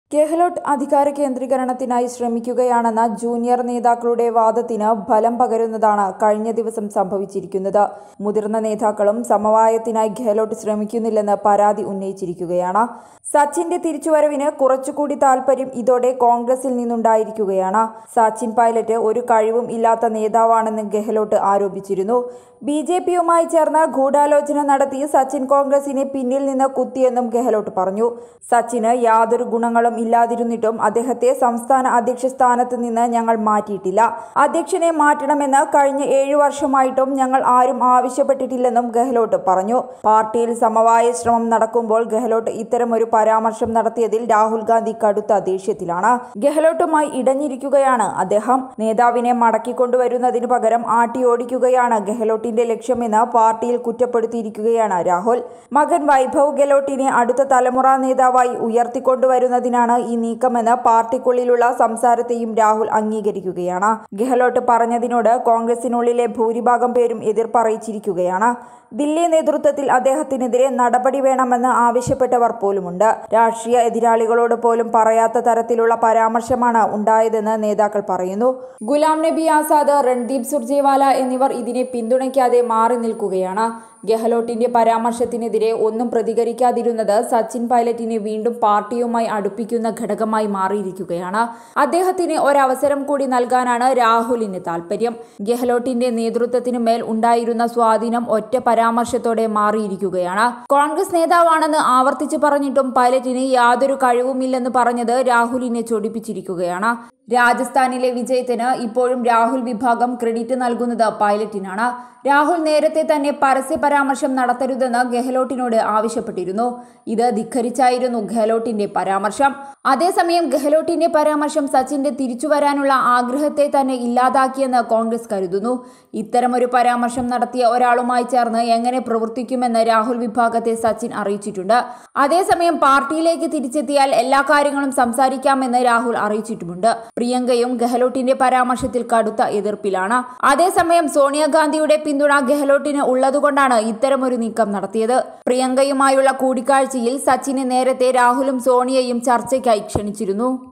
ഗെഹ്ലോട്ട് അധികാര കേന്ദ്രീകരണത്തിനായി ശ്രമിക്കുകയാണെന്ന ജൂനിയർ നേതാക്കളുടെ വാദത്തിന് ഫലം പകരുന്നതാണ് കഴിഞ്ഞ ദിവസം സംഭവിച്ചിരിക്കുന്നത് മുതിർന്ന നേതാക്കളും സമവായത്തിനായി ഗെഹ്ലോട്ട് ശ്രമിക്കുന്നില്ലെന്ന് പരാതി ഉന്നയിച്ചിരിക്കുകയാണ് സച്ചിന്റെ തിരിച്ചുവരവിന് കുറച്ചുകൂടി താൽപര്യം ഇതോടെ കോൺഗ്രസിൽ നിന്നുണ്ടായിരിക്കുകയാണ് സച്ചിൻ പൈലറ്റ് ഒരു കഴിവും ഇല്ലാത്ത നേതാവാണെന്ന് ഗെഹ്ലോട്ട് ആരോപിച്ചിരുന്നു ബി ജെ പിയുമായി ചേർന്ന് ഗൂഢാലോചന നടത്തി സച്ചിൻ കോൺഗ്രസിനെ പിന്നിൽ നിന്ന് കുത്തിയെന്നും ഗെഹ്ലോട്ട് പറഞ്ഞു സച്ചിന് യാതൊരു ഗുണങ്ങളും ഇല്ലാതിരുന്നിട്ടും അദ്ദേഹത്തെ സംസ്ഥാന അധ്യക്ഷ സ്ഥാനത്ത് നിന്ന് ഞങ്ങൾ മാറ്റിയിട്ടില്ല അധ്യക്ഷനെ മാറ്റണമെന്ന് കഴിഞ്ഞ ഏഴു വർഷമായിട്ടും ഞങ്ങൾ ആരും ആവശ്യപ്പെട്ടിട്ടില്ലെന്നും ഗെഹ്ലോട്ട് പറഞ്ഞു പാർട്ടിയിൽ സമവായ ശ്രമം നടക്കുമ്പോൾ ഗെഹ്ലോട്ട് ഇത്തരമൊരു പരാമർശം നടത്തിയതിൽ രാഹുൽ ഗാന്ധി കടുത്ത ദേഷ്യത്തിലാണ് ഗെഹ്ലോട്ടുമായി ഇടഞ്ഞിരിക്കുകയാണ് അദ്ദേഹം നേതാവിനെ മടക്കിക്കൊണ്ടുവരുന്നതിനു പകരം ആട്ടിയോടിക്കുകയാണ് ഗെഹ്ലോട്ടിന്റെ ലക്ഷ്യമെന്ന് പാർട്ടിയിൽ കുറ്റപ്പെടുത്തിയിരിക്കുകയാണ് രാഹുൽ മകൻ വൈഭവ് ഗെഹ്ലോട്ടിനെ അടുത്ത തലമുറ നേതാവായി ഉയർത്തിക്കൊണ്ടുവരുന്നതിനാണ് ഈ നീക്കമെന്ന് പാർട്ടിക്കുള്ളിലുള്ള സംസാരത്തെയും രാഹുൽ അംഗീകരിക്കുകയാണ് ഗെഹ്ലോട്ട് പറഞ്ഞതിനോട് കോൺഗ്രസിനുള്ളിലെ ഭൂരിഭാഗം പേരും എതിർപ്പറിയിച്ചിരിക്കുകയാണ് ദില്ലി നേതൃത്വത്തിൽ അദ്ദേഹത്തിനെതിരെ നടപടി വേണമെന്ന് ആവശ്യപ്പെട്ടവർ പോലുമുണ്ട് രാഷ്ട്രീയ എതിരാളികളോട് പോലും പറയാത്ത തരത്തിലുള്ള പരാമർശമാണ് ഉണ്ടായതെന്ന് നേതാക്കൾ പറയുന്നു ഗുലാം നബി ആസാദ് രൺദീപ് സുർജേവാല എന്നിവർ ഇതിനെ പിന്തുണയ്ക്കാതെ മാറി നിൽക്കുകയാണ് ഗെഹ്ലോട്ടിന്റെ പരാമർശത്തിനെതിരെ ഒന്നും പ്രതികരിക്കാതിരുന്നത് സച്ചിൻ പൈലറ്റിനെ വീണ്ടും പാർട്ടിയുമായി അടുപ്പിക്കുന്ന ഘടകമായി മാറിയിരിക്കുകയാണ് അദ്ദേഹത്തിന് ഒരവസരം കൂടി നൽകാനാണ് രാഹുലിന് താൽപര്യം ഗെഹ്ലോട്ടിന്റെ നേതൃത്വത്തിനു മേൽ ഉണ്ടായിരുന്ന സ്വാധീനം ഒറ്റ പരാമർശത്തോടെ മാറിയിരിക്കുകയാണ് കോൺഗ്രസ് നേതാവാണെന്ന് ആവർത്തിച്ചു പറഞ്ഞിട്ടും പൈലറ്റിന് യാതൊരു കഴിവുമില്ലെന്ന് പറഞ്ഞത് രാഹുലിനെ ചൊടിപ്പിച്ചിരിക്കുകയാണ് രാജസ്ഥാനിലെ വിജയത്തിന് ഇപ്പോഴും രാഹുൽ വിഭാഗം ക്രെഡിറ്റ് നൽകുന്നത് പൈലറ്റിനാണ് രാഹുൽ നേരത്തെ തന്നെ പരസ്യ പരാമർശം നടത്തരുതെന്ന് ഗെഹ്ലോട്ടിനോട് ആവശ്യപ്പെട്ടിരുന്നു ഇത് ധിഖരിച്ചായിരുന്നു ഗെഹ്ലോട്ടിന്റെ പരാമർശം അതേസമയം ഗെഹ്ലോട്ടിന്റെ പരാമർശം സച്ചിന്റെ തിരിച്ചുവരാനുള്ള ആഗ്രഹത്തെ തന്നെ ഇല്ലാതാക്കിയെന്ന് കോൺഗ്രസ് കരുതുന്നു ഇത്തരമൊരു പരാമർശം നടത്തിയ ഒരാളുമായി ചേർന്ന് എങ്ങനെ പ്രവർത്തിക്കുമെന്ന് രാഹുൽ വിഭാഗത്തെ സച്ചിൻ അറിയിച്ചിട്ടുണ്ട് അതേസമയം പാർട്ടിയിലേക്ക് തിരിച്ചെത്തിയാൽ എല്ലാ കാര്യങ്ങളും സംസാരിക്കാമെന്ന് രാഹുൽ അറിയിച്ചിട്ടുമുണ്ട് പ്രിയങ്കയും ഗെഹ്ലോട്ടിന്റെ പരാമർശത്തിൽ കടുത്ത എതിർപ്പിലാണ് അതേസമയം സോണിയാഗാന്ധിയുടെ പിന്തുണ ഗെഹ്ലോട്ടിന് ഉള്ളതുകൊണ്ടാണ് ഇത്തരമൊരു നീക്കം നടത്തിയത് പ്രിയങ്കയുമായുള്ള കൂടിക്കാഴ്ചയിൽ സച്ചിനെ നേരത്തെ രാഹുലും സോണിയയും ചർച്ചയ്ക്കായി ക്ഷണിച്ചിരുന്നു